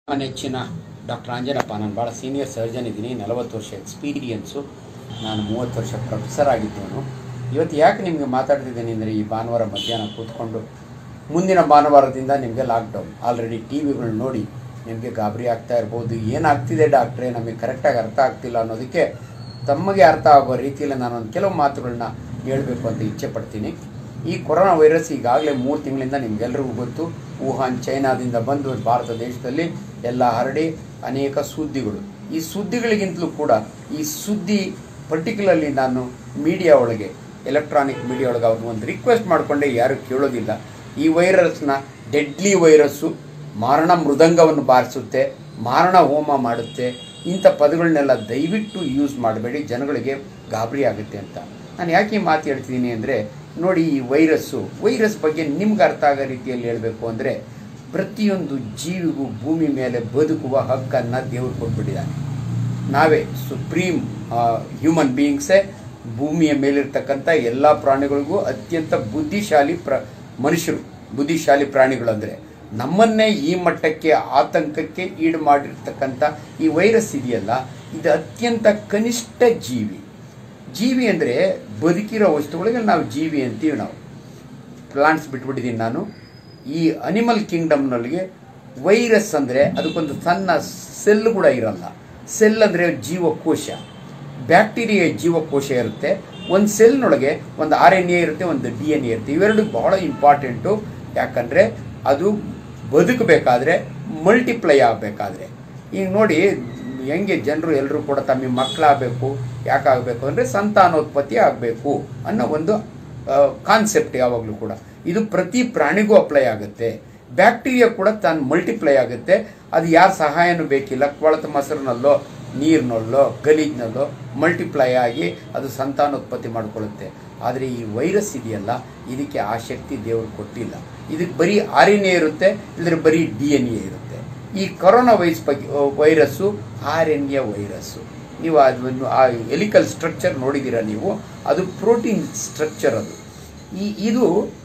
ನನ್ನ ನೆಚ್ಚಿನ ಡಾಕ್ಟರ್ ಆಂಜನಪ್ಪ ನಾನು ಭಾಳ ಸೀನಿಯರ್ ಸರ್ಜನ್ ಇದ್ದೀನಿ ನಲವತ್ತು ವರ್ಷ ಎಕ್ಸ್ಪೀರಿಯನ್ಸು ನಾನು ಮೂವತ್ತು ವರ್ಷ ಪ್ರೊಫೆಸರ್ ಆಗಿದ್ದವನು ಇವತ್ತು ಯಾಕೆ ನಿಮಗೆ ಮಾತಾಡ್ತಿದ್ದೀನಿ ಅಂದರೆ ಈ ಭಾನುವಾರ ಮಧ್ಯಾಹ್ನ ಕೂತ್ಕೊಂಡು ಮುಂದಿನ ಭಾನುವಾರದಿಂದ ನಿಮಗೆ ಲಾಕ್ಡೌನ್ ಆಲ್ರೆಡಿ ಟಿ ವಿಗಳು ನೋಡಿ ನಿಮಗೆ ಗಾಬರಿ ಆಗ್ತಾ ಇರ್ಬೋದು ಏನಾಗ್ತಿದೆ ಡಾಕ್ಟ್ರೇ ನಮಗೆ ಕರೆಕ್ಟಾಗಿ ಅರ್ಥ ಆಗ್ತಿಲ್ಲ ಅನ್ನೋದಕ್ಕೆ ತಮಗೆ ಅರ್ಥ ಆಗೋ ರೀತಿಯಲ್ಲಿ ನಾನೊಂದು ಕೆಲವು ಮಾತುಗಳನ್ನ ಹೇಳಬೇಕು ಅಂತ ಇಚ್ಛೆ ಪಡ್ತೀನಿ ಈ ಕೊರೋನಾ ವೈರಸ್ ಈಗಾಗಲೇ ಮೂರು ತಿಂಗಳಿಂದ ನಿಮಗೆಲ್ರಿಗೂ ಗೊತ್ತು ವುಹಾನ್ ಚೈನಾದಿಂದ ಬಂದು ಭಾರತ ದೇಶದಲ್ಲಿ ಎಲ್ಲ ಹರಡಿ ಅನೇಕ ಸುದ್ದಿಗಳು ಈ ಸುದ್ದಿಗಳಿಗಿಂತಲೂ ಕೂಡ ಈ ಸುದ್ದಿ ಪರ್ಟಿಕ್ಯುಲರ್ಲಿ ನಾನು ಮೀಡಿಯಾ ಒಳಗೆ ಎಲೆಕ್ಟ್ರಾನಿಕ್ ಮೀಡಿಯಾ ಒಳಗೆ ಅವ್ರನ್ನ ಒಂದು ರಿಕ್ವೆಸ್ಟ್ ಮಾಡಿಕೊಂಡೆ ಯಾರು ಕೇಳೋದಿಲ್ಲ ಈ ವೈರಸ್ನ ಡೆಡ್ಲಿ ವೈರಸ್ಸು ಮಾರಣ ಮೃದಂಗವನ್ನು ಬಾರಿಸುತ್ತೆ ಮಾರಣ ಹೋಮ ಮಾಡುತ್ತೆ ಇಂಥ ಪದಗಳನ್ನೆಲ್ಲ ದಯವಿಟ್ಟು ಯೂಸ್ ಮಾಡಬೇಡಿ ಜನಗಳಿಗೆ ಗಾಬರಿ ಆಗುತ್ತೆ ಅಂತ ನಾನು ಯಾಕೆ ಈ ಮಾತು ಹೇಳ್ತಿದ್ದೀನಿ ಅಂದರೆ ನೋಡಿ ಈ ವೈರಸ್ಸು ವೈರಸ್ ಬಗ್ಗೆ ನಿಮ್ಗೆ ಅರ್ಥ ಆಗೋ ರೀತಿಯಲ್ಲಿ ಹೇಳಬೇಕು ಅಂದರೆ ಪ್ರತಿಯೊಂದು ಜೀವಿಗೂ ಭೂಮಿ ಮೇಲೆ ಬದುಕುವ ಹಕ್ಕನ್ನು ದೇವರು ಕೊಟ್ಬಿಟ್ಟಿದ್ದಾನೆ ನಾವೇ ಸುಪ್ರೀಂ ಹ್ಯೂಮನ್ ಬೀಯಿಂಗ್ಸೇ ಭೂಮಿಯ ಮೇಲಿರ್ತಕ್ಕಂಥ ಎಲ್ಲ ಪ್ರಾಣಿಗಳಿಗೂ ಅತ್ಯಂತ ಬುದ್ಧಿಶಾಲಿ ಪ್ರ ಮನುಷ್ಯರು ಬುದ್ಧಿಶಾಲಿ ಪ್ರಾಣಿಗಳು ಅಂದರೆ ನಮ್ಮನ್ನೇ ಈ ಮಟ್ಟಕ್ಕೆ ಆತಂಕಕ್ಕೆ ಈಡು ಮಾಡಿರ್ತಕ್ಕಂಥ ಈ ವೈರಸ್ ಇದೆಯಲ್ಲ ಇದು ಅತ್ಯಂತ ಕನಿಷ್ಠ ಜೀವಿ ಜೀವಿ ಅಂದರೆ ಬದುಕಿರೋ ವಸ್ತುಗಳಿಗೆ ನಾವು ಜೀವಿ ಅಂತೀವಿ ನಾವು ಪ್ಲಾಂಟ್ಸ್ ಬಿಟ್ಬಿಟ್ಟಿದ್ದೀನಿ ನಾನು ಈ ಅನಿಮಲ್ ಕಿಂಗ್ಡಮ್ನೊಳಗೆ ವೈರಸ್ ಅಂದರೆ ಅದಕ್ಕೊಂದು ಸಣ್ಣ ಸೆಲ್ ಕೂಡ ಇರಲ್ಲ ಸೆಲ್ ಅಂದರೆ ಜೀವಕೋಶ ಬ್ಯಾಕ್ಟೀರಿಯಾ ಜೀವಕೋಶ ಇರುತ್ತೆ ಒಂದು ಸೆಲ್ನೊಳಗೆ ಒಂದು ಆರ್ ಎನ್ ಎ ಇರುತ್ತೆ ಒಂದು ಡಿ ಎನ್ ಎ ಇರುತ್ತೆ ಇವೆರಡು ಬಹಳ ಇಂಪಾರ್ಟೆಂಟು ಯಾಕಂದರೆ ಅದು ಬದುಕಬೇಕಾದ್ರೆ ಮಲ್ಟಿಪ್ಲೈ ಆಗಬೇಕಾದ್ರೆ ಈಗ ನೋಡಿ ಹೆಂಗೆ ಜನರು ಎಲ್ಲರೂ ಕೂಡ ತಮ್ಮ ಮಕ್ಕಳಾಗಬೇಕು ಯಾಕಾಗಬೇಕು ಅಂದರೆ ಸಂತಾನೋತ್ಪತ್ತಿ ಆಗಬೇಕು ಅನ್ನೋ ಒಂದು ಕಾನ್ಸೆಪ್ಟ್ ಯಾವಾಗಲೂ ಕೂಡ ಇದು ಪ್ರತಿ ಪ್ರಾಣಿಗೂ ಅಪ್ಲೈ ಆಗುತ್ತೆ ಬ್ಯಾಕ್ಟೀರಿಯಾ ಕೂಡ ತಾನು ಮಲ್ಟಿಪ್ಲೈ ಆಗುತ್ತೆ ಅದು ಯಾರ ಸಹಾಯನೂ ಬೇಕಿಲ್ಲ ಕೊಳತ ಮೊಸರಿನಲ್ಲೋ ನೀರಿನಲ್ಲೋ ಗಲೀಜ್ನಲ್ಲೋ ಮಲ್ಟಿಪ್ಲೈ ಆಗಿ ಅದು ಸಂತಾನೋತ್ಪತ್ತಿ ಮಾಡಿಕೊಳ್ಳುತ್ತೆ ಆದರೆ ಈ ವೈರಸ್ ಇದೆಯಲ್ಲ ಇದಕ್ಕೆ ಆ ಶಕ್ತಿ ದೇವರು ಕೊಟ್ಟಿಲ್ಲ ಇದಕ್ಕೆ ಬರೀ ಆರ್ ಎನ್ ಎ ಇರುತ್ತೆ ಇಲ್ಲದ್ರೆ ಬರೀ ಡಿ ಎನ್ ಎ ಇರುತ್ತೆ ಈ ಕೊರೋನಾ ವೈರಸ್ ಬಗ್ಗೆ virus R N A virus ನೀವು ಅದನ್ನು ಆ ಎಲಿಕಲ್ ಸ್ಟ್ರಕ್ಚರ್ ನೋಡಿದ್ದೀರಾ ನೀವು ಅದು ಪ್ರೋಟೀನ್ ಸ್ಟ್ರಕ್ಚರ್ ಅದು ಈ ಇದು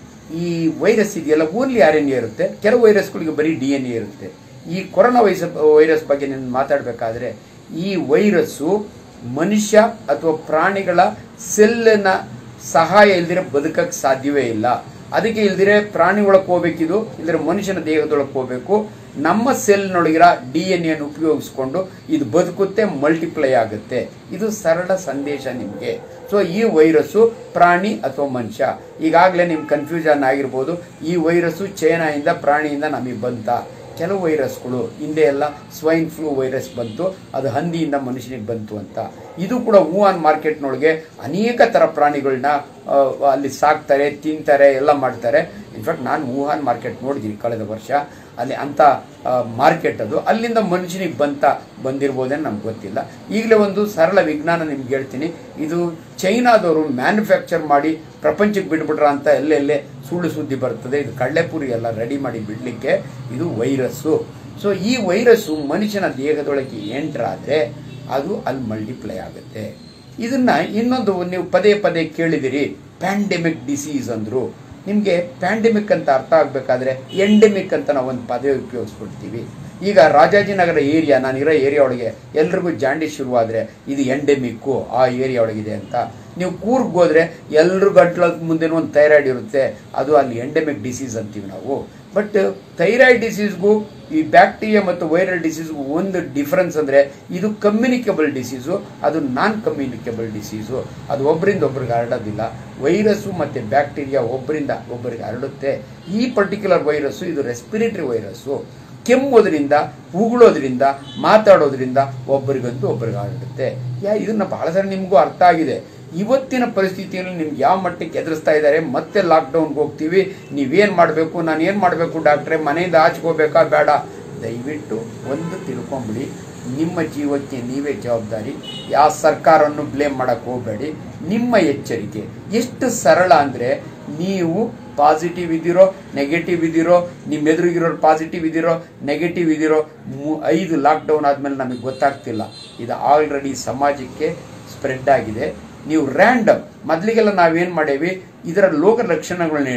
ಈ ವೈರಸ್ ಇದೆಯಲ್ಲ ಓನ್ಲಿ ಆರ್ ಎನ್ ಎ ಇರುತ್ತೆ ಕೆಲವು ವೈರಸ್ಗಳಿಗೆ ಬರೀ ಡಿ ಎನ್ ಎ ಇರುತ್ತೆ ಈ ಕೊರೋನಾ ವೈರಸ್ ವೈರಸ್ ಬಗ್ಗೆ ನಾನು ಮಾತಾಡಬೇಕಾದ್ರೆ ಈ ವೈರಸ್ಸು ಮನುಷ್ಯ ಅಥವಾ ಪ್ರಾಣಿಗಳ ಸೆಲ್ಲಿನ ಸಹಾಯ ಇಲ್ದಿರ ಬದುಕಕ್ಕೆ ಸಾಧ್ಯವೇ ಇಲ್ಲ ಅದಕ್ಕೆ ಇಲ್ದಿರೆ ಪ್ರಾಣಿ ಒಳಗೆ ಹೋಗ್ಬೇಕಿದು ಇಲ್ದಿರೆ ಮನುಷ್ಯನ ದೇಹದೊಳಗೆ ಹೋಗ್ಬೇಕು ನಮ್ಮ ಸೆಲ್ನೊಳಗಿರೋ ಡಿ ಎನ್ ಎನ್ ಉಪಯೋಗಿಸ್ಕೊಂಡು ಇದು ಬದುಕುತ್ತೆ ಮಲ್ಟಿಪ್ಲೈ ಆಗುತ್ತೆ ಇದು ಸರಳ ಸಂದೇಶ ನಿಮಗೆ ಸೊ ಈ ವೈರಸ್ಸು ಪ್ರಾಣಿ ಅಥವಾ ಮನುಷ್ಯ ಈಗಾಗಲೇ ನಿಮ್ಗೆ ಕನ್ಫ್ಯೂಷನ್ ಆಗಿರ್ಬೋದು ಈ ವೈರಸ್ಸು ಚೈನಾಯಿಂದ ಪ್ರಾಣಿಯಿಂದ ನಮಗೆ ಬಂತ ಕೆಲವು ವೈರಸ್ಗಳು ಹಿಂದೆ ಎಲ್ಲ ಸ್ವೈನ್ ಫ್ಲೂ ವೈರಸ್ ಬಂತು ಅದು ಹಂದಿಯಿಂದ ಮನುಷ್ಯನಿಗೆ ಬಂತು ಅಂತ ಇದು ಕೂಡ ವುಹಾನ್ ಮಾರ್ಕೆಟ್ನೊಳಗೆ ಅನೇಕ ಥರ ಪ್ರಾಣಿಗಳನ್ನ ಅಲ್ಲಿ ಸಾಕ್ತಾರೆ ತಿಂತಾರೆ ಎಲ್ಲ ಮಾಡ್ತಾರೆ ಇನ್ಫ್ಯಾಕ್ಟ್ ನಾನು ವುಹಾನ್ ಮಾರ್ಕೆಟ್ ನೋಡಿದ್ದೀನಿ ಕಳೆದ ವರ್ಷ ಅಲ್ಲಿ ಅಂಥ ಮಾರ್ಕೆಟ್ ಅದು ಅಲ್ಲಿಂದ ಮನುಷ್ಯನಿಗೆ ಬಂತ ಬಂದಿರ್ಬೋದೇನು ನಮ್ಗೆ ಗೊತ್ತಿಲ್ಲ ಈಗಲೇ ಒಂದು ಸರಳ ವಿಜ್ಞಾನ ನಿಮ್ಗೆ ಹೇಳ್ತೀನಿ ಇದು ಚೈನಾದವರು ಮ್ಯಾನುಫ್ಯಾಕ್ಚರ್ ಮಾಡಿ ಪ್ರಪಂಚಕ್ಕೆ ಬಿಟ್ಬಿಟ್ರ ಅಂತ ಎಲ್ಲೆಲ್ಲೇ ಸುಳ್ಳು ಸುದ್ದಿ ಬರ್ತದೆ ಇದು ಕಳ್ಳೆಪುರಿ ಎಲ್ಲ ರೆಡಿ ಮಾಡಿ ಬಿಡಲಿಕ್ಕೆ ಇದು ವೈರಸ್ಸು ಸೊ ಈ ವೈರಸ್ಸು ಮನುಷ್ಯನ ದೇಹದೊಳಗೆ ಎಂಟ್ರಾದರೆ ಅದು ಅಲ್ಲಿ ಮಲ್ಟಿಪ್ಲೈ ಆಗುತ್ತೆ ಇದನ್ನ ಇನ್ನೊಂದು ನೀವು ಪದೇ ಪದೇ ಕೇಳಿದಿರಿ ಪ್ಯಾಂಡೆಮಿಕ್ ಡಿಸೀಸ್ ಅಂದರು ನಿಮಗೆ ಪ್ಯಾಂಡೆಮಿಕ್ ಅಂತ ಅರ್ಥ ಆಗಬೇಕಾದ್ರೆ ಎಂಡೆಮಿಕ್ ಅಂತ ನಾವು ಒಂದು ಪದ ಉಪಯೋಗಿಸ್ಬಿಡ್ತೀವಿ ಈಗ ರಾಜಾಜಿನಗರ ಏರಿಯಾ ನಾನಿರೋ ಏರಿಯಾ ಒಳಗೆ ಎಲ್ರಿಗೂ ಜಾಂಡೀಸ್ ಶುರುವಾದರೆ ಇದು ಎಂಡೆಮಿಕ್ಕು ಆ ಏರಿಯಾ ಒಳಗಿದೆ ಅಂತ ನೀವು ಕೂರ್ಗ್ ಹೋದ್ರೆ ಎಲ್ಲರೂ ಗಂಟ್ಲ ಮುಂದೆ ಒಂದು ಥೈರಾಯ್ಡ್ ಇರುತ್ತೆ ಅದು ಅಲ್ಲಿ ಎಂಡೆಮಿಕ್ ಡಿಸೀಸ್ ಅಂತೀವಿ ನಾವು ಬಟ್ ಥೈರಾಯ್ಡ್ ಡಿಸೀಸ್ಗೂ ಈ ಬ್ಯಾಕ್ಟೀರಿಯಾ ಮತ್ತು ವೈರಲ್ ಡಿಸೀಸ್ಗೂ ಒಂದು ಡಿಫ್ರೆನ್ಸ್ ಅಂದರೆ ಇದು ಕಮ್ಯುನಿಕೇಬಲ್ ಡಿಸೀಸು ಅದು ನಾನ್ ಕಮ್ಯುನಿಕೇಬಲ್ ಡಿಸೀಸು ಅದು ಒಬ್ಬರಿಂದ ಒಬ್ರಿಗೆ ಹರಡೋದಿಲ್ಲ ವೈರಸ್ಸು ಮತ್ತು ಬ್ಯಾಕ್ಟೀರಿಯಾ ಒಬ್ಬರಿಂದ ಒಬ್ಬರಿಗೆ ಹರಡುತ್ತೆ ಈ ಪರ್ಟಿಕ್ಯುಲರ್ ವೈರಸ್ಸು ಇದು ರೆಸ್ಪಿರೇಟರಿ ವೈರಸ್ಸು ಕೆಮ್ಮೋದ್ರಿಂದ ಉಗುಳೋದ್ರಿಂದ ಮಾತಾಡೋದ್ರಿಂದ ಒಬ್ಬರಿಗಂತೂ ಒಬ್ಬರಿಗೆ ಹರಡುತ್ತೆ ಯಾ ಇದನ್ನ ಬಹಳ ಸರಿ ನಿಮಗೂ ಅರ್ಥ ಆಗಿದೆ ಇವತ್ತಿನ ಪರಿಸ್ಥಿತಿಯಲ್ಲಿ ನಿಮ್ಗೆ ಯಾವ ಮಟ್ಟಕ್ಕೆ ಎದುರಿಸ್ತಾ ಇದ್ದಾರೆ ಮತ್ತೆ ಲಾಕ್ಡೌನ್ಗೆ ಹೋಗ್ತೀವಿ ನೀವೇನು ಮಾಡಬೇಕು ನಾನು ಏನು ಮಾಡಬೇಕು ಡಾಕ್ಟ್ರೆ ಮನೆಯಿಂದ ಆಚೆಗೆ ಹೋಗ್ಬೇಕಾ ಬೇಡ ದಯವಿಟ್ಟು ಒಂದು ತಿಳ್ಕೊಂಬಿಡಿ ನಿಮ್ಮ ಜೀವಕ್ಕೆ ನೀವೇ ಜವಾಬ್ದಾರಿ ಯಾವ ಸರ್ಕಾರವನ್ನು ಬ್ಲೇಮ್ ಮಾಡೋಕ್ಕೆ ಹೋಗಬೇಡಿ ನಿಮ್ಮ ಎಚ್ಚರಿಕೆ ಎಷ್ಟು ಸರಳ ಅಂದರೆ ನೀವು ಪಾಸಿಟಿವ್ ಇದ್ದೀರೋ ನೆಗೆಟಿವ್ ಇದ್ದೀರೋ ನಿಮ್ಮ ಎದುರಿಗಿರೋರು ಪಾಸಿಟಿವ್ ಇದ್ದೀರೋ ನೆಗೆಟಿವ್ ಇದ್ದೀರೋ ಐದು ಲಾಕ್ಡೌನ್ ಆದಮೇಲೆ ನಮಗೆ ಗೊತ್ತಾಗ್ತಿಲ್ಲ ಇದು ಆಲ್ರೆಡಿ ಸಮಾಜಕ್ಕೆ ಸ್ಪ್ರೆಡ್ ಆಗಿದೆ ನೀವು ರ್ಯಾಂಡಮ್ ಮೊದಲಿಗೆಲ್ಲ ನಾವೇನು ಮಾಡೇವಿ ಇದರ ಲೋಕ ಲಕ್ಷಣಗಳನ್ನ ಹೇಳಿವಿ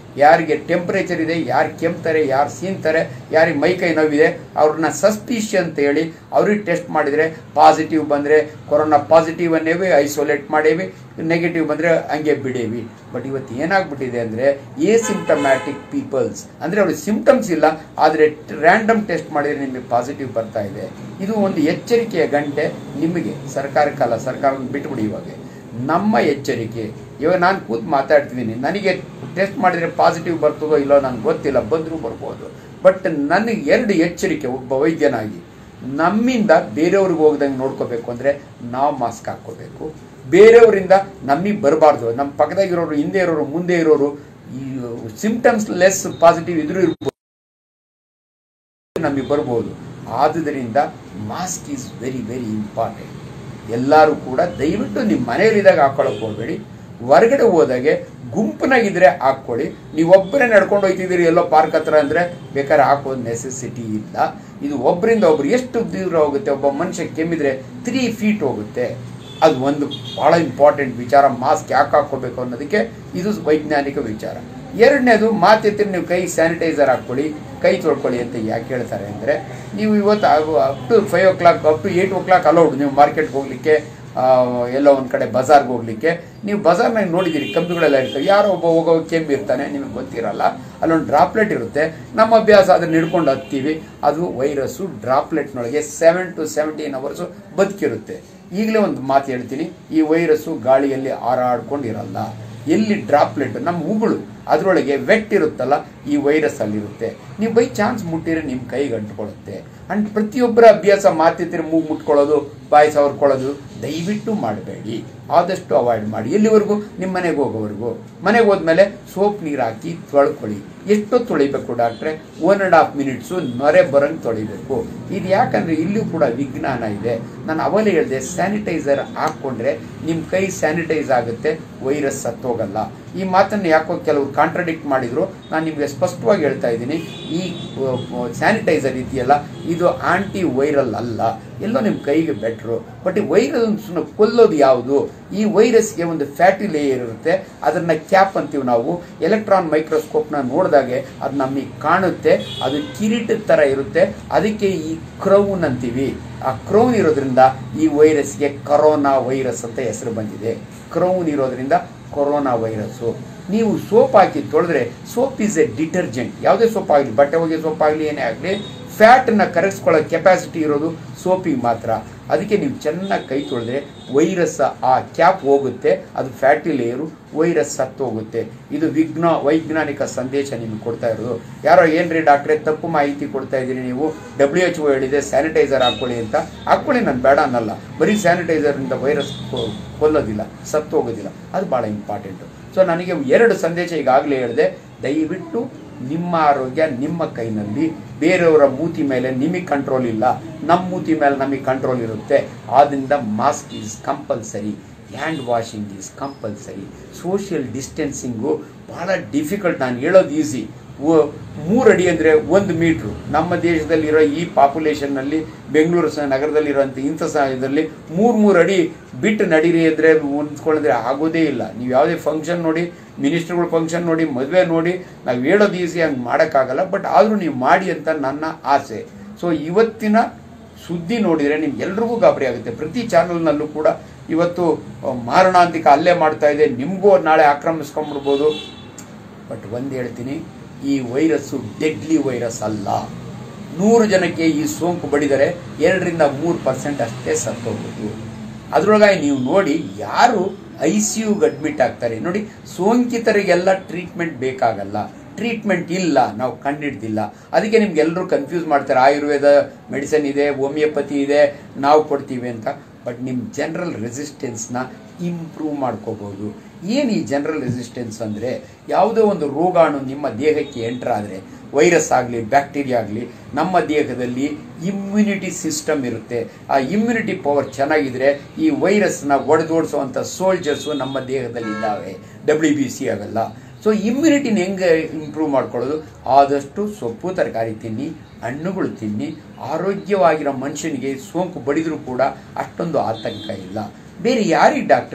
ಯಾರಿಗೆ ಟೆಂಪರೇಚರ್ ಇದೆ ಯಾರು ಕೆಮ್ತಾರೆ ಯಾರು ಸೀನ್ತಾರೆ ಯಾರಿಗೆ ಮೈ ಕೈ ನೋವಿದೆ ಅವ್ರನ್ನ ಸಸ್ಪಿಷಿ ಅಂತ ಹೇಳಿ ಅವ್ರಿಗೆ ಟೆಸ್ಟ್ ಮಾಡಿದರೆ ಪಾಸಿಟಿವ್ ಬಂದರೆ ಕೊರೋನಾ ಪಾಸಿಟಿವ್ ಅನ್ನೇವಿ ಐಸೋಲೇಟ್ ಮಾಡೇವಿ ನೆಗೆಟಿವ್ ಬಂದರೆ ಹಂಗೆ ಬಿಡೇವಿ ಬಟ್ ಇವತ್ತು ಏನಾಗ್ಬಿಟ್ಟಿದೆ ಅಂದರೆ ಎ ಸಿಂಪ್ಟಮ್ಯಾಟಿಕ್ ಪೀಪಲ್ಸ್ ಅಂದರೆ ಅವ್ರಿಗೆ ಸಿಂಪ್ಟಮ್ಸ್ ಇಲ್ಲ ಆದರೆ ರ್ಯಾಂಡಮ್ ಟೆಸ್ಟ್ ಮಾಡಿದರೆ ನಿಮಗೆ ಪಾಸಿಟಿವ್ ಬರ್ತಾ ಇದೆ ಇದು ಒಂದು ಎಚ್ಚರಿಕೆಯ ಗಂಟೆ ನಿಮಗೆ ಸರ್ಕಾರಕ್ಕಲ್ಲ ಸರ್ಕಾರ ಬಿಟ್ಬಿಡಿ ಇವಾಗ ನಮ್ಮ ಎಚ್ಚರಿಕೆ ಇವಾಗ ನಾನು ಕೂತು ಮಾತಾಡ್ತಿದ್ದೀನಿ ನನಗೆ ಟೆಸ್ಟ್ ಮಾಡಿದರೆ ಪಾಸಿಟಿವ್ ಬರ್ತದೋ ಇಲ್ಲೋ ನನಗೆ ಗೊತ್ತಿಲ್ಲ ಬಂದರೂ ಬರ್ಬೋದು ಬಟ್ ನನಗೆ ಎರಡು ಎಚ್ಚರಿಕೆ ಒಬ್ಬ ವೈದ್ಯನಾಗಿ ನಮ್ಮಿಂದ ಬೇರೆಯವ್ರಿಗೆ ಹೋಗ್ದಂಗೆ ನೋಡ್ಕೋಬೇಕು ಅಂದರೆ ನಾವು ಮಾಸ್ಕ್ ಹಾಕ್ಕೋಬೇಕು ಬೇರೆಯವರಿಂದ ನಮಗೆ ಬರಬಾರ್ದು ನಮ್ಮ ಪಕ್ಕದಾಗಿರೋರು ಹಿಂದೆ ಇರೋರು ಮುಂದೆ ಇರೋರು ಈ ಸಿಂಪ್ಟಮ್ಸ್ ಲೆಸ್ ಪಾಸಿಟಿವ್ ಇದ್ರೂ ಇರ್ಬೋದು ನಮಗೆ ಬರ್ಬೋದು ಆದುದರಿಂದ mask is very very important ಎಲ್ಲರೂ ಕೂಡ ದಯವಿಟ್ಟು ನಿಮ್ಮ ಮನೆಯಲ್ಲಿದ್ದಾಗ ಹಾಕೊಳ್ಳೋಕೆ ಹೋಗಬೇಡಿ ಹೊರಗಡೆ ಹೋದಾಗೆ ಗುಂಪನಾಗಿದ್ರೆ ಹಾಕ್ಕೊಳ್ಳಿ ನೀವೊಬ್ಬರೇ ನಡ್ಕೊಂಡು ಹೋಗ್ತಿದ್ದೀರಿ ಎಲ್ಲೋ ಪಾರ್ಕ್ ಹತ್ರ ಅಂದರೆ ಬೇಕಾದ್ರೆ ಹಾಕೋದು ನೆಸೆಸಿಟಿ ಇಲ್ಲ ಇದು ಒಬ್ಬರಿಂದ ಒಬ್ರು ಎಷ್ಟು ದೂರ ಹೋಗುತ್ತೆ ಒಬ್ಬ ಮನುಷ್ಯ ಕೆಮ್ಮಿದ್ರೆ ತ್ರೀ ಫೀಟ್ ಹೋಗುತ್ತೆ ಅದು ಒಂದು ಭಾಳ ಇಂಪಾರ್ಟೆಂಟ್ ವಿಚಾರ ಮಾಸ್ಕ್ ಯಾಕೆ ಹಾಕ್ಕೋಬೇಕು ಅನ್ನೋದಕ್ಕೆ ಇದು ವೈಜ್ಞಾನಿಕ ವಿಚಾರ ಎರಡನೇದು ಮಾತೆತ್ತಿರ ನೀವು ಕೈ ಸ್ಯಾನಿಟೈಸರ್ ಹಾಕ್ಕೊಳ್ಳಿ ಕೈ ತೊಳ್ಕೊಳ್ಳಿ ಅಂತ ಯಾಕೆ ಹೇಳ್ತಾರೆ ಅಂದರೆ ನೀವು ಇವತ್ತು up to five o'clock up to eight o'clock allowed ನೀವು ಮಾರ್ಕೆಟ್ಗೆ ಹೋಗಲಿಕ್ಕೆ ಎಲ್ಲೋ ಒಂದು ಕಡೆ ಬಜಾರ್ಗೆ ಹೋಗ್ಲಿಕ್ಕೆ ನೀವು ಬಜಾರ್ನಾಗ ನೋಡಿದ್ದೀರಿ ಕಂಬಿಗಳೆಲ್ಲ ಇರ್ತವೆ ಯಾರೋ ಒಬ್ಬ ಹೋಗೋ ಕೆಮ್ಮು ಇರ್ತಾನೆ ನಿಮಗೆ ಗೊತ್ತಿರಲ್ಲ ಅಲ್ಲೊಂದು ಡ್ರಾಪ್ಲೆಟ್ ಇರುತ್ತೆ ನಮ್ಮ ಅಭ್ಯಾಸ ಅದನ್ನ ಹಿಡ್ಕೊಂಡು ಹತ್ತೀವಿ ಅದು ವೈರಸ್ಸು ಡ್ರಾಪ್ಲೆಟ್ನೊಳಗೆ ಸೆವೆನ್ ಟು ಸೆವೆಂಟೀನ್ ಅವರ್ಸು ಬದುಕಿರುತ್ತೆ ಈಗಲೇ ಒಂದು ಮಾತು ಹೇಳ್ತೀನಿ ಈ ವೈರಸ್ಸು ಗಾಳಿಯಲ್ಲಿ ಹಾರಾಡ್ಕೊಂಡಿರಲ್ಲ ಎಲ್ಲಿ ಡ್ರಾಪ್ಲೆಟ್ ನಮ್ಮ ಉಗುಳು ಅದರೊಳಗೆ ವೆಟ್ ಇರುತ್ತಲ್ಲ ಈ ವೈರಸ್ ಅಲ್ಲಿರುತ್ತೆ ನೀವು ಬೈ ಚಾನ್ಸ್ ಮುಟ್ಟಿದ್ರೆ ನಿಮ್ಮ ಕೈಗೆ ಅಂಟ್ಕೊಳ್ಳುತ್ತೆ ಅಂಡ್ ಪ್ರತಿಯೊಬ್ಬರ ಅಭ್ಯಾಸ ಮಾತಿದ್ರೆ ಮೂಗು ಮುಟ್ಕೊಳ್ಳೋದು ಬಾಯಿ ಸವರ್ಕೊಳ್ಳೋದು ದಯವಿಟ್ಟು ಮಾಡಬೇಡಿ ಆದಷ್ಟು ಅವಾಯ್ಡ್ ಮಾಡಿ ಎಲ್ಲಿವರೆಗೂ ನಿಮ್ಮ ಮನೆಗೆ ಹೋಗೋವರೆಗೂ ಮನೆಗೆ ಹೋದ್ಮೇಲೆ ಸೋಪ್ ನೀರು ಹಾಕಿ ತೊಳ್ಕೊಳ್ಳಿ ಎಷ್ಟೊತ್ತು ತೊಳಿಬೇಕು ಡಾಕ್ಟ್ರೆ ಒನ್ ಆ್ಯಂಡ್ ಹಾಫ್ ಮಿನಿಟ್ಸು ನೊರೆ ಬರಂಗೆ ತೊಳಿಬೇಕು ಇದು ಯಾಕಂದ್ರೆ ಇಲ್ಲೂ ಕೂಡ ವಿಜ್ಞಾನ ಇದೆ ನಾನು ಅವಲೇ ಹೇಳಿದೆ ಸ್ಯಾನಿಟೈಸರ್ ಹಾಕ್ಕೊಂಡ್ರೆ ನಿಮ್ಮ ಕೈ ಸ್ಯಾನಿಟೈಸ್ ಆಗುತ್ತೆ ವೈರಸ್ ಸತ್ತೋಗಲ್ಲ ಈ ಮಾತನ್ನು ಯಾಕೋ ಕೆಲವರು ಕಾಂಟ್ರಡಿಕ್ಟ್ ಮಾಡಿದ್ರು ನಾನು ನಿಮಗೆ ಸ್ಪಷ್ಟವಾಗಿ ಹೇಳ್ತಾ ಇದ್ದೀನಿ ಈ ಸ್ಯಾನಿಟೈಸರ್ ಇದೆಯಲ್ಲ ಇದು ಆಂಟಿ ವೈರಲ್ ಅಲ್ಲ ಎಲ್ಲೋ ನಿಮ್ಮ ಕೈಗೆ ಬೆಟ್ರು ಬಟ್ ಈ ವೈರಸ್ ಕೊಲ್ಲೋದು ಯಾವುದು ಈ ವೈರಸ್ಗೆ ಒಂದು ಫ್ಯಾಟಿ ಲೇಯರ್ ಇರುತ್ತೆ ಅದನ್ನ ಕ್ಯಾಪ್ ಅಂತೀವಿ ನಾವು ಎಲೆಕ್ಟ್ರಾನ್ ಮೈಕ್ರೋಸ್ಕೋಪ್ನ ನೋಡಿದಾಗೆ ಅದು ನಮಗೆ ಕಾಣುತ್ತೆ ಅದು ಕಿರೀಟದ ಥರ ಇರುತ್ತೆ ಅದಕ್ಕೆ ಈ ಕ್ರೌನ್ ಅಂತೀವಿ ಆ ಕ್ರೌನ್ ಇರೋದ್ರಿಂದ ಈ ವೈರಸ್ಗೆ ಕರೋನಾ ವೈರಸ್ ಅಂತ ಹೆಸರು ಬಂದಿದೆ ಕ್ರೌನ್ ಇರೋದ್ರಿಂದ ಕೊರೋನಾ ವೈರಸ್ಸು ನೀವು ಸೋಪ್ ಹಾಕಿ ತೊಳೆದ್ರೆ ಸೋಪ್ ಈಸ್ ಎ ಡಿಟರ್ಜೆಂಟ್ ಯಾವುದೇ ಸೋಪ್ ಆಗಲಿ ಬಟ್ಟೆ ಒಗೆ ಸೋಪ್ ಆಗಲಿ ಏನೇ ಆಗಲಿ ಫ್ಯಾಟನ್ನು ಕರಗಿಸ್ಕೊಳ್ಳೋ ಕೆಪಾಸಿಟಿ ಇರೋದು ಸೋಪಿಗೆ ಮಾತ್ರ ಅದಕ್ಕೆ ನೀವು ಚೆನ್ನಾಗಿ ಕೈ ತೊಳೆದ್ರೆ ವೈರಸ್ ಆ ಕ್ಯಾಪ್ ಹೋಗುತ್ತೆ ಅದು ಫ್ಯಾಟಿ ಲೇಯರು ವೈರಸ್ ಸತ್ತು ಹೋಗುತ್ತೆ ಇದು ವಿಜ್ಞ ವೈಜ್ಞಾನಿಕ ಸಂದೇಶ ನಿಮಗೆ ಕೊಡ್ತಾ ಇರೋದು ಯಾರೋ ಏನ್ರಿ ಡಾಕ್ಟ್ರೆ ತಪ್ಪು ಮಾಹಿತಿ ಕೊಡ್ತಾ ಇದ್ದೀರಿ ನೀವು ಡಬ್ಲ್ಯೂ ಎಚ್ ಒ ಹೇಳಿದೆ ಸ್ಯಾನಿಟೈಸರ್ ಹಾಕ್ಕೊಳ್ಳಿ ಅಂತ ಹಾಕ್ಕೊಳ್ಳಿ ನಾನು ಬೇಡ ಅನ್ನಲ್ಲ ಬರೀ ಸ್ಯಾನಿಟೈಸರಿಂದ ವೈರಸ್ ಕೊಲ್ಲೋದಿಲ್ಲ ಸತ್ತು ಹೋಗೋದಿಲ್ಲ ಅದು ಭಾಳ ಇಂಪಾರ್ಟೆಂಟು ಸೊ ನನಗೆ ಎರಡು ಸಂದೇಶ ಈಗಾಗಲೇ ಹೇಳಿದೆ ದಯವಿಟ್ಟು ನಿಮ್ಮ ಆರೋಗ್ಯ ನಿಮ್ಮ ಕೈನಲ್ಲಿ ಬೇರೆಯವರ ಮೂತಿ ಮೇಲೆ ನಿಮಗೆ ಕಂಟ್ರೋಲ್ ಇಲ್ಲ ನಮ್ಮ ಮೂತಿ ಮೇಲೆ ನಮಗೆ ಕಂಟ್ರೋಲ್ ಇರುತ್ತೆ ಆದ್ದರಿಂದ mask is compulsory hand washing is compulsory social distancing ಭಾಳ ಡಿಫಿಕಲ್ಟ್ ನಾನು ಹೇಳೋದು ಈಸಿ ಮೂರು ಅಡಿ ಅಂದರೆ ಒಂದು ಮೀಟ್ರು ನಮ್ಮ ದೇಶದಲ್ಲಿರೋ ಈ ಪಾಪ್ಯುಲೇಷನ್ನಲ್ಲಿ ಬೆಂಗಳೂರು ಸ ನಗರದಲ್ಲಿರೋಂಥ ಇಂಥ ಸ ಇದರಲ್ಲಿ ಮೂರು ಮೂರು ಅಡಿ ಬಿಟ್ಟು ನಡೀರಿ ಅಂದರೆ ಹೊಂದ್ಕೊಳ್ಳೋದ್ರೆ ಆಗೋದೇ ಇಲ್ಲ ನೀವು ಯಾವುದೇ ಫಂಕ್ಷನ್ ನೋಡಿ ಮಿನಿಸ್ಟ್ರುಗಳ ಫಂಕ್ಷನ್ ನೋಡಿ ಮದುವೆ ನೋಡಿ ನಾವು ಹೇಳೋದು ಈಸಿ ಹಂಗೆ ಮಾಡೋಕ್ಕಾಗಲ್ಲ ಬಟ್ ಆದರೂ ನೀವು ಮಾಡಿ ಅಂತ ನನ್ನ ಆಸೆ ಸೊ ಇವತ್ತಿನ ಸುದ್ದಿ ನೋಡಿದರೆ ನಿಮ್ಗೆಲ್ರಿಗೂ ಗಾಬರಿ ಆಗುತ್ತೆ ಪ್ರತಿ ಚಾನಲ್ನಲ್ಲೂ ಕೂಡ ಇವತ್ತು ಮಾರಣಾಂತಿಕ ಹಲ್ಲೆ ಮಾಡ್ತಾ ಇದೆ ನಿಮಗೂ ನಾಳೆ ಆಕ್ರಮಿಸ್ಕೊಂಡ್ಬಿಡ್ಬೋದು ಬಟ್ ಒಂದು ಹೇಳ್ತೀನಿ ಈ ವೈರಸ್ಸು ಡೆಡ್ಲಿ ವೈರಸ್ ಅಲ್ಲ ನೂರು ಜನಕ್ಕೆ ಈ ಸೋಂಕು ಬಡಿದರೆ ಎರಡರಿಂದ ಮೂರು ಪರ್ಸೆಂಟ್ ಅಷ್ಟೇ ಸತ್ತೋಗ್ಬೋದು ಅದರೊಳಗಾಗಿ ನೀವು ನೋಡಿ ಯಾರು ಐ ಸಿ ಯುಗೆ ಅಡ್ಮಿಟ್ ಆಗ್ತಾರೆ ನೋಡಿ ಸೋಂಕಿತರಿಗೆಲ್ಲ ಟ್ರೀಟ್ಮೆಂಟ್ ಬೇಕಾಗಲ್ಲ ಟ್ರೀಟ್ಮೆಂಟ್ ಇಲ್ಲ ನಾವು ಕಂಡಿಡ್ದಿಲ್ಲ ಅದಕ್ಕೆ ನಿಮ್ಗೆ ಎಲ್ಲರೂ ಕನ್ಫ್ಯೂಸ್ ಮಾಡ್ತಾರೆ ಆಯುರ್ವೇದ ಮೆಡಿಸಿನ್ ಇದೆ ಹೋಮಿಯೋಪತಿ ಇದೆ ನಾವು ಕೊಡ್ತೀವಿ ಅಂತ ಬಟ್ ನಿಮ್ಮ ಜನರಲ್ ರೆಸಿಸ್ಟೆನ್ಸ್ನ ಇಂಪ್ರೂವ್ ಮಾಡ್ಕೋಬೋದು ಏನು ಈ ಜನರಲ್ ರೆಸಿಸ್ಟೆನ್ಸ್ ಅಂದರೆ ಯಾವುದೋ ಒಂದು ರೋಗಾಣು ನಿಮ್ಮ ದೇಹಕ್ಕೆ ಎಂಟರ್ ಆದರೆ ವೈರಸ್ ಆಗಲಿ ಬ್ಯಾಕ್ಟೀರಿಯಾ ಆಗಲಿ ನಮ್ಮ ದೇಹದಲ್ಲಿ ಇಮ್ಯುನಿಟಿ ಸಿಸ್ಟಮ್ ಇರುತ್ತೆ ಆ ಇಮ್ಯುನಿಟಿ ಪವರ್ ಚೆನ್ನಾಗಿದ್ರೆ ಈ ವೈರಸ್ನ ಒಡೆದೋಡಿಸುವಂಥ ಸೋಲ್ಜರ್ಸು ನಮ್ಮ ದೇಹದಲ್ಲಿ ಇದ್ದಾವೆ ಡಬ್ಲ್ಯೂ ಬಿ ಸಿ ಆಗಲ್ಲ ಸೊ ಇಮ್ಯುನಿಟಿನ ಹೆಂಗೆ ಇಂಪ್ರೂವ್ ಮಾಡ್ಕೊಳ್ಳೋದು ಆದಷ್ಟು ಸೊಪ್ಪು ತರಕಾರಿ ತಿನ್ನಿ ಹಣ್ಣುಗಳು ತಿನ್ನಿ ಆರೋಗ್ಯವಾಗಿರೋ ಮನುಷ್ಯನಿಗೆ ಸೋಂಕು ಬಡಿದರೂ ಕೂಡ ಅಷ್ಟೊಂದು ಆತಂಕ ಇಲ್ಲ ಬೇರೆ ಯಾರಿಗೆ ಡಾಕ್ಟ್ರೆ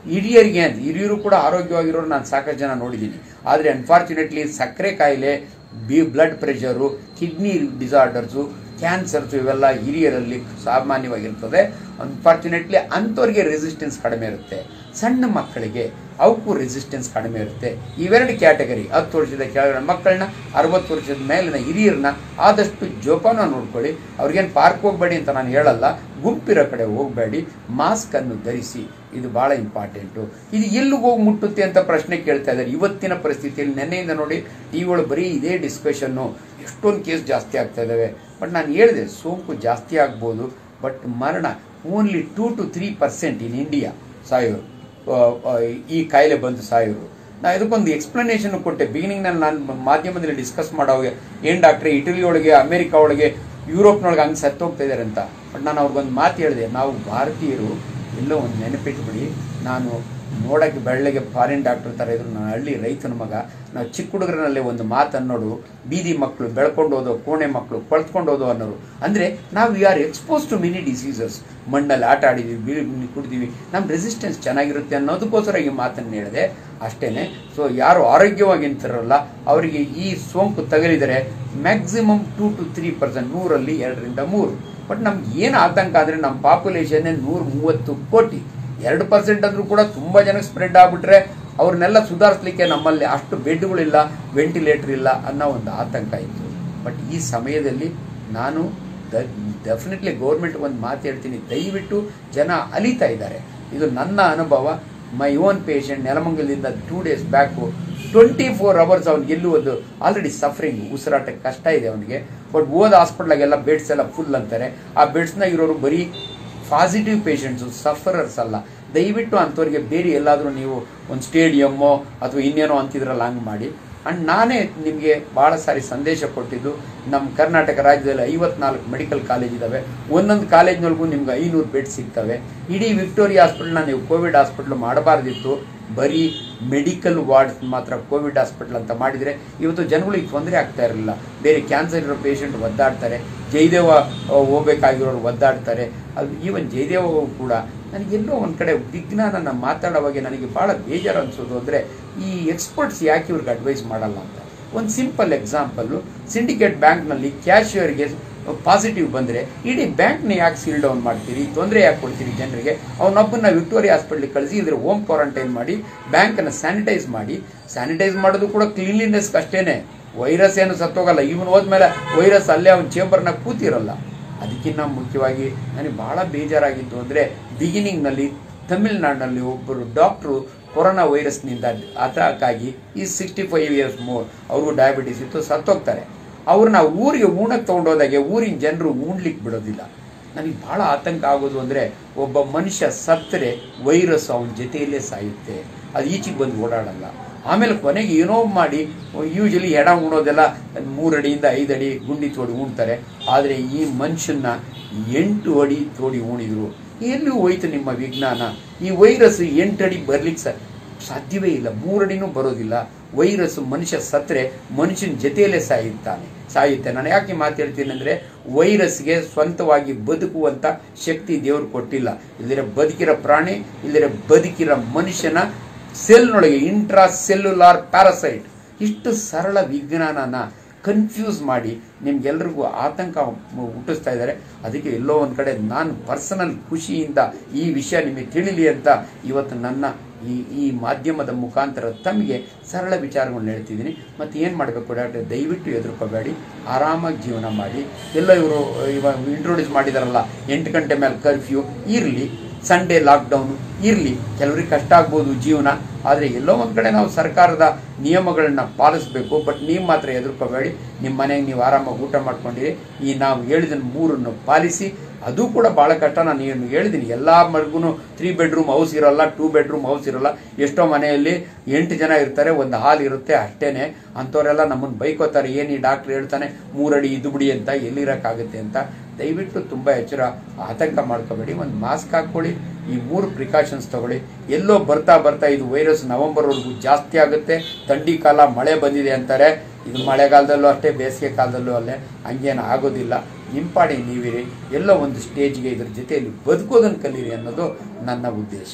ಹಿರಿಯರಿಗೆ ಅಂತ ಹಿರಿಯರು ಕೂಡ ಆರೋಗ್ಯವಾಗಿರೋರು ನಾನು ಸಾಕಷ್ಟು ಜನ ನೋಡಿದ್ದೀನಿ ಆದರೆ ಅನ್ಫಾರ್ಚುನೇಟ್ಲಿ ಸಕ್ಕರೆ ಕಾಯಿಲೆ B blood pressure kidney disorders cancers ಇವೆಲ್ಲ ಹಿರಿಯರಲ್ಲಿ ಸಾಮಾನ್ಯವಾಗಿರ್ತದೆ ಅನ್ಫಾರ್ಚುನೇಟ್ಲಿ ಅಂಥವ್ರಿಗೆ ರೆಸಿಸ್ಟೆನ್ಸ್ ಕಡಿಮೆ ಇರುತ್ತೆ ಸಣ್ಣ ಮಕ್ಕಳಿಗೆ ಅವಕ್ಕೂ ರೆಸಿಸ್ಟೆನ್ಸ್ ಕಡಿಮೆ ಇರುತ್ತೆ ಇವೆರಡು ಕ್ಯಾಟಗರಿ ಹತ್ತು ವರ್ಷದ ಕೆಳಗಡೆ ಮಕ್ಕಳನ್ನ ಅರವತ್ತು ವರ್ಷದ ಮೇಲಿನ ಹಿರಿಯರನ್ನ ಆದಷ್ಟು ಜೋಪಾನ ನೋಡ್ಕೊಳ್ಳಿ ಅವ್ರಿಗೇನು ಪಾರ್ಕ್ ಹೋಗಬೇಡಿ ಅಂತ ನಾನು ಹೇಳಲ್ಲ ಗುಂಪಿರೋ ಕಡೆ ಹೋಗಬೇಡಿ ಮಾಸ್ಕ್ ಅನ್ನು ಧರಿಸಿ ಇದು ಬಹಳ ಇಂಪಾರ್ಟೆಂಟು ಇದು ಎಲ್ಲಿಗೆ ಹೋಗಿ ಮುಟ್ಟುತ್ತೆ ಅಂತ ಪ್ರಶ್ನೆ ಕೇಳ್ತಾ ಇದ್ದಾರೆ ಇವತ್ತಿನ ಪರಿಸ್ಥಿತಿಯಲ್ಲಿ ನೆನ್ನೆಯಿಂದ ನೋಡಿ ಟಿವಿಗಳು ಬರೀ ಇದೇ ಡಿಸ್ಕಷನ್ನು ಎಷ್ಟೊಂದು ಕೇಸ್ ಜಾಸ್ತಿ ಆಗ್ತಾ ಇದ್ದಾವೆ ಬಟ್ ನಾನು ಹೇಳಿದೆ ಸೋಂಕು ಜಾಸ್ತಿ ಆಗ್ಬೋದು ಬಟ್ ಮರಣ only two to three percent in India ಸಾಯೋರು ಆ, ಆ, ಈ ಕಾಯಿಲೆ ಬಂದು ಸಾಯೋರು ನಾ ಇದಕ್ಕೊಂದು ಎಕ್ಸ್ಪ್ಲನೇಷನ್ ಕೊಟ್ಟೆ ಬಿಗಿನಿಂಗ್ನಲ್ಲಿ ನಾನು ಮಾಧ್ಯಮದಲ್ಲಿ ಡಿಸ್ಕಸ್ ಮಾಡೋವಾಗ ಏನು ಡಾಕ್ಟ್ರೆ ಇಟಲಿ ಒಳಗೆ ಅಮೆರಿಕ ಒಳಗೆ ಯುರೋಪ್ನೊಳಗೆ ಹಂಗೆ ಸತ್ತೋಗ್ತಾ ಇದ್ದಾರೆ ಅಂತ ಬಟ್ ನಾನು ಅವ್ರಿಗೊಂದು ಮಾತು ಹೇಳಿದೆ ನಾವು ಭಾರತೀಯರು ಎಲ್ಲೋ ಒಂದು ನೆನಪಿಟ್ಬಿಡಿ ನಾನು ನೋಡೋಕ್ಕೆ ಬೆಳ್ಳಗೆ ಫಾರಿನ್ ಡಾಕ್ಟರ್ ಥರ ಇದ್ರು ನಾನು ಹಳ್ಳಿ ರೈತನ ಮಗ ನಾವು ಚಿಕ್ಕ ಹುಡುಗರಲ್ಲೇ ಒಂದು ಮಾತು ಅನ್ನೋಡು ಬೀದಿ ಮಕ್ಕಳು ಬೆಳ್ಕೊಂಡು ಹೋದೋ ಕೋಣೆ ಮಕ್ಕಳು ಕೊಳ್ತ್ಕೊಂಡು ಹೋದೋ ಅನ್ನೋರು ಅಂದರೆ ನಾವು we are expose to many diseases ಮಣ್ಣಲ್ಲಿ ಆಟ ಆಡಿದ್ದೀವಿ ಬೀಳಿ ಕುಡಿದೀವಿ ನಮ್ಮ ರೆಸಿಸ್ಟೆನ್ಸ್ ಚೆನ್ನಾಗಿರುತ್ತೆ ಅನ್ನೋದಕ್ಕೋಸ್ಕರ ಈ ಮಾತನ್ನು ಹೇಳಿದೆ ಅಷ್ಟೇನೆ ಸೊ ಯಾರು ಆರೋಗ್ಯವಾಗಿ ನಿಂತಿರಲ್ಲ ಅವರಿಗೆ ಈ ಸೋಂಕು ತಗಲಿದರೆ maximum two to three percent ನೂರಲ್ಲಿ ಎರಡರಿಂದ ಮೂರು ಬಟ್ ನಮ್ಗೆ ಏನು ಆತಂಕ ಅಂದರೆ ನಮ್ಮ ಪಾಪ್ಯುಲೇಷನ್ನೇ ನೂರ ಮೂವತ್ತು ಕೋಟಿ ಎರಡು ಪರ್ಸೆಂಟ್ ಅಂದ್ರೂ ಕೂಡ ತುಂಬ ಜನಕ್ಕೆ ಸ್ಪ್ರೆಡ್ ಆಗಿಬಿಟ್ರೆ ಅವ್ರನ್ನೆಲ್ಲ ಸುಧಾರಿಸ್ಲಿಕ್ಕೆ ನಮ್ಮಲ್ಲಿ ಅಷ್ಟು ಬೆಡ್ಗಳಿಲ್ಲ ವೆಂಟಿಲೇಟರ್ ಇಲ್ಲ ಅನ್ನೋ ಒಂದು ಆತಂಕ ಇತ್ತು ಬಟ್ ಈ ಸಮಯದಲ್ಲಿ ನಾನು ಡೆಫಿನೆಟ್ಲಿ ಗೌರ್ಮೆಂಟ್ ಒಂದು ಮಾತು ಹೇಳ್ತೀನಿ ದಯವಿಟ್ಟು ಜನ ಅಲಿತಾ ಇದ್ದಾರೆ ಇದು ನನ್ನ ಅನುಭವ ಮೈ ಓನ್ ಪೇಷಂಟ್ ನೆಲಮಂಗಲದಿಂದ two days back twenty four hours ಅವ್ನಿಗೆ ಎಲ್ಲೂ ಒಂದು ಆಲ್ರೆಡಿ ಸಫರಿಂಗ್ ಉಸಿರಾಟಕ್ಕೆ ಕಷ್ಟ ಇದೆ ಅವನಿಗೆ ಬಟ್ ಹೋದ ಹಾಸ್ಪಿಟ್ಲಾಗೆಲ್ಲ ಬೆಡ್ಸ್ ಎಲ್ಲ ಫುಲ್ ಅಂತಾರೆ ಆ ಬೆಡ್ಸ್ನಾಗ ಇರೋರು ಬರೀ ಪಾಸಿಟಿವ್ ಪೇಷಂಟ್ಸು ಸಫರರ್ಸ್ ಅಲ್ಲ ದಯವಿಟ್ಟು ಅಂಥವ್ರಿಗೆ ಬೇರೆ ಎಲ್ಲಾದರೂ ನೀವು ಒಂದು ಸ್ಟೇಡಿಯಮ್ಮೋ ಅಥವಾ ಇನ್ನೇನೋ ಅಂತಿದ್ರಲ್ಲ ಹಂಗೆ ಮಾಡಿ ಆ್ಯಂಡ್ ನಾನೇ ನಿಮಗೆ ಭಾಳ ಸಾರಿ ಸಂದೇಶ ಕೊಟ್ಟಿದ್ದು ನಮ್ಮ ಕರ್ನಾಟಕ ರಾಜ್ಯದಲ್ಲಿ ಐವತ್ನಾಲ್ಕು ಮೆಡಿಕಲ್ ಕಾಲೇಜ್ ಇದ್ದಾವೆ ಒಂದೊಂದು ಕಾಲೇಜ್ನೊಳಗೂ ನಿಮ್ಗೆ ಐನೂರು ಬೆಡ್ ಸಿಗ್ತವೆ ಇಡೀ ವಿಕ್ಟೋರಿಯಾ ಹಾಸ್ಪಿಟಲ್ನ ನೀವು ಕೋವಿಡ್ ಹಾಸ್ಪಿಟ್ಲ್ ಮಾಡಬಾರ್ದಿತ್ತು ಬರೀ ಮೆಡಿಕಲ್ ವಾರ್ಡ್ ಮಾತ್ರ ಕೋವಿಡ್ ಹಾಸ್ಪಿಟಲ್ ಅಂತ ಮಾಡಿದರೆ ಇವತ್ತು ಜನಗಳಿಗೆ ತೊಂದರೆ ಆಗ್ತಾ ಇರಲಿಲ್ಲ ಬೇರೆ ಕ್ಯಾನ್ಸರ್ ಇರೋ ಪೇಷಂಟ್ ಒದ್ದಾಡ್ತಾರೆ ಜಯದೇವ ಆ, ಹೋಗ್ಬೇಕಾಗಿರೋರು ಒದ್ದಾಡ್ತಾರೆ ಅದು ಈವನ್ ಜಯದೇವ ಕೂಡ ನನಗೆಲ್ಲೋ ಒಂದು ಕಡೆ ವಿಜ್ಞಾನನ ಮಾತಾಡೋವಾಗ ನನಗೆ ಭಾಳ ಬೇಜಾರು ಅನಿಸೋದು ಅಂದರೆ ಈ ಎಕ್ಸ್ಪರ್ಟ್ಸ್ ಯಾಕೆ ಇವ್ರಿಗೆ ಅಡ್ವೈಸ್ ಮಾಡಲ್ಲ ಅಂತ ಒಂದು ಸಿಂಪಲ್ ಎಕ್ಸಾಂಪಲ್ಲು ಸಿಂಡಿಕೇಟ್ ಬ್ಯಾಂಕ್ನಲ್ಲಿ ಕ್ಯಾಶಿಯರ್ಗೆ ಪಾಸಿಟಿವ್ ಬಂದರೆ ಇಡೀ ಬ್ಯಾಂಕ್ನ ಯಾಕೆ ಸೀಲ್ ಡೌನ್ ಮಾಡ್ತೀರಿ ತೊಂದರೆ ಯಾಕೆ ಕೊಡ್ತೀರಿ ಜನರಿಗೆ ಅವನೊಬ್ಬನ ವಿಕ್ಟೋರಿಯಾ ಹಾಸ್ಪಿಟ್ಲಿಗೆ ಕಳಿಸಿ ಇದ್ರೆ ಹೋಮ್ ಕ್ವಾರಂಟೈನ್ ಮಾಡಿ ಬ್ಯಾಂಕನ್ನು ಸ್ಯಾನಿಟೈಸ್ ಮಾಡಿ ಸ್ಯಾನಿಟೈಸ್ ಮಾಡೋದು ಕೂಡ ಕ್ಲೀನ್ಲಿನೆಸ್ ಅಷ್ಟೇನೆ ವೈರಸ್ ಏನು ಸತ್ತೋಗಲ್ಲ ಇವನು ಹೋದ್ಮೇಲೆ ವೈರಸ್ ಅಲ್ಲೇ ಅವನ ಚೇಂಬರ್ನಾಗ ಕೂತಿರಲ್ಲ ಅದಕ್ಕಿಂತ ಮುಖ್ಯವಾಗಿ ನನಗೆ ಭಾಳ ಬೇಜಾರಾಗಿತ್ತು ಅಂದರೆ ಬಿಗಿನಿಂಗ್ನಲ್ಲಿ ತಮಿಳ್ನಾಡಿನಲ್ಲಿ ಒಬ್ಬರು ಡಾಕ್ಟ್ರು ಕೊರೋನಾ ವೈರಸ್ನಿಂದ ಅಟ್ಯಾಕ್ ಆಗಿ ಈ ಸಿಕ್ಸ್ಟಿ ಫೈವ್ ಇಯರ್ಸ್ ಮೋರ್ ಅವ್ರಿಗೂ ಡಯಾಬಿಟಿಸ್ ಇತ್ತು ಸತ್ತೋಗ್ತಾರೆ ಅವ್ರನ್ನ ಊರಿಗೆ ಊಣಕ್ಕೆ ತೊಗೊಂಡೋದಾಗೆ ಊರಿನ ಜನರು ಉಣ್ಲಿಕ್ಕೆ ಬಿಡೋದಿಲ್ಲ ನನಗೆ ಭಾಳ ಆತಂಕ ಆಗೋದು ಅಂದರೆ ಒಬ್ಬ ಮನುಷ್ಯ ಸತ್ತರೆ ವೈರಸ್ ಅವನ ಜೊತೆಯಲ್ಲೇ ಸಾಯುತ್ತೆ ಅದು ಈಚೆಗೆ ಬಂದು ಓಡಾಡಲ್ಲ ಆಮೇಲೆ ಕೊನೆಗೆ ಏನೋ ಮಾಡಿ ಯೂಶಲಿ ಎಡ ಉಣೋದೆಲ್ಲ ಮೂರು ಅಡಿಯಿಂದ ಐದು ಅಡಿ ಗುಂಡಿ ತೋಡಿ ಉಣ್ತಾರೆ ಆದರೆ ಈ ಮನುಷ್ಯನ್ನ ಎಂಟು ಅಡಿ ತೋಡಿ ಉಣಿದ್ರು ಎಲ್ಲಿ ಹೋಯ್ತು ನಿಮ್ಮ ವಿಜ್ಞಾನ ಈ ವೈರಸ್ ಎಂಟು ಅಡಿ ಬರ್ಲಿಕ್ಕೆ ಸ ಸಾಧ್ಯವೇ ಇಲ್ಲ ಮೂರಡಿನೂ ಬರೋದಿಲ್ಲ ವೈರಸ್ ಮನುಷ್ಯ ಸತ್ತರೆ ಮನುಷ್ಯನ ಜೊತೆಯಲ್ಲೇ ಸಾಯುತ್ತಾನೆ ಸಾಯುತ್ತೆ ನಾನು ಯಾಕೆ ಮಾತಾಡ್ತೀನಿ ಅಂದರೆ ವೈರಸ್ಗೆ ಸ್ವಂತವಾಗಿ ಬದುಕುವಂಥ ಶಕ್ತಿ ದೇವರು ಕೊಟ್ಟಿಲ್ಲ ಇಲ್ಲದಿರ ಬದುಕಿರೋ ಪ್ರಾಣಿ ಇಲ್ಲದಿರ ಬದುಕಿರೋ ಮನುಷ್ಯನ ಸೆಲ್ನೊಳಗೆ ಇಂಟ್ರಾ ಸೆಲ್ಯುಲಾರ್ ಪ್ಯಾರಸೈಟ್ ಇಷ್ಟು ಸರಳ ವಿಜ್ಞಾನನ ಕನ್ಫ್ಯೂಸ್ ಮಾಡಿ ನಿಮ್ಗೆಲ್ರಿಗೂ ಆತಂಕ ಹುಟ್ಟಿಸ್ತಾ ಇದ್ದಾರೆ ಅದಕ್ಕೆ ಎಲ್ಲೋ ಒಂದು ಕಡೆ ನಾನು ಪರ್ಸನಲ್ ಖುಷಿಯಿಂದ ಈ ವಿಷಯ ನಿಮಗೆ ತಿಳಿಲಿ ಅಂತ ಇವತ್ತು ನನ್ನ ಈ ಈ ಮಾಧ್ಯಮದ ಮುಖಾಂತರ ತಮಗೆ ಸರಳ ವಿಚಾರಗಳನ್ನ ಹೇಳ್ತಿದ್ದೀನಿ ಮತ್ತು ಏನು ಮಾಡಬೇಕು ಡಾಕ್ಟರ್ ದಯವಿಟ್ಟು ಎದುರ್ಕೋಬೇಡಿ ಆರಾಮಾಗಿ ಜೀವನ ಮಾಡಿ ಎಲ್ಲ ಇವರು ಇವಾಗ ಇಂಟ್ರೊಡ್ಯೂಸ್ ಮಾಡಿದಾರಲ್ಲ ಎಂಟು ಗಂಟೆ ಮೇಲೆ ಕರ್ಫ್ಯೂ ಇರಲಿ ಸಂಡೇ ಲಾಕ್ಡೌನು ಇರಲಿ ಕೆಲವ್ರಿಗೆ ಕಷ್ಟ ಆಗ್ಬೋದು ಜೀವನ ಆದರೆ ಎಲ್ಲೋ ಒಂದು ಕಡೆ ನಾವು ಸರ್ಕಾರದ ನಿಯಮಗಳನ್ನ ಪಾಲಿಸಬೇಕು ಬಟ್ ನೀವು ಮಾತ್ರ ಎದುರ್ಕೋಬೇಡಿ ನಿಮ್ಮ ಮನೆಗೆ ನೀವು ಆರಾಮಾಗಿ ಊಟ ಮಾಡ್ಕೊಂಡಿರಿ ಈ ನಾವು ಹೇಳಿದ ಮೂರನ್ನು ಪಾಲಿಸಿ ಅದು ಕೂಡ ಭಾಳ ಕಷ್ಟ ನಾನು ಏನು ಹೇಳಿದ್ದೀನಿ ಎಲ್ಲ ಮರ್ಗು ತ್ರೀ ಬೆಡ್ರೂಮ್ ಹೌಸ್ ಇರಲ್ಲ ಟೂ ಬೆಡ್ರೂಮ್ ಹೌಸ್ ಇರಲ್ಲ ಎಷ್ಟೋ ಮನೆಯಲ್ಲಿ ಎಂಟು ಜನ ಇರ್ತಾರೆ ಒಂದು ಹಾಲ್ ಇರುತ್ತೆ ಅಷ್ಟೇನೆ ಅಂಥವರೆಲ್ಲ ನಮ್ಮನ್ನು ಬೈಕೋತಾರೆ ಏನು ಈ ಡಾಕ್ಟ್ರ್ ಹೇಳ್ತಾನೆ ಮೂರಡಿ ಇದು ಬಿಡಿ ಅಂತ ಎಲ್ಲಿರೋಕ್ಕಾಗುತ್ತೆ ಅಂತ ದಯವಿಟ್ಟು ತುಂಬ ಎಚ್ಚರ ಆತಂಕ ಮಾಡ್ಕೋಬೇಡಿ ಒಂದು ಮಾಸ್ಕ್ ಹಾಕ್ಕೊಳ್ಳಿ ಈ ಮೂರು ಪ್ರಿಕಾಷನ್ಸ್ ತಗೊಳ್ಳಿ ಎಲ್ಲೋ ಬರ್ತಾ ಬರ್ತಾ ಇದು ವೈರಸ್ ನವೆಂಬರ್ವರೆಗೂ ಜಾಸ್ತಿ ಆಗುತ್ತೆ ಥಂಡಿ ಕಾಲ ಮಳೆ ಬಂದಿದೆ ಅಂತಾರೆ ಇದು ಮಳೆಗಾಲದಲ್ಲೂ ಅಷ್ಟೇ ಬೇಸಿಗೆ ಕಾಲದಲ್ಲೂ ಅಲ್ಲೇ ಹಂಗೇನು ಆಗೋದಿಲ್ಲ ನಿಂಪಾಡಿ ನೀವಿರಿ ಎಲ್ಲೋ ಒಂದು ಸ್ಟೇಜ್ಗೆ ಇದ್ರ ಜೊತೆಯಲ್ಲಿ ಬದುಕೋದನ್ನು ಕಲೀರಿ ಅನ್ನೋದು ನನ್ನ ಉದ್ದೇಶ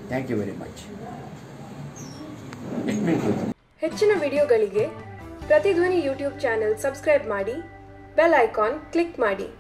ಥ್ಯಾಂಕ್ ಯು ವೆರಿ ಮಚ್ ಹೆಚ್ಚಿನ ವಿಡಿಯೋಗಳಿಗೆ ಪ್ರತಿಧ್ವನಿ ಯೂಟ್ಯೂಬ್ ಚಾನೆಲ್ ಸಬ್ಸ್ಕ್ರೈಬ್ ಮಾಡಿ ಬೆಲ್ ಐಕಾನ್ ಕ್ಲಿಕ್ ಮಾಡಿ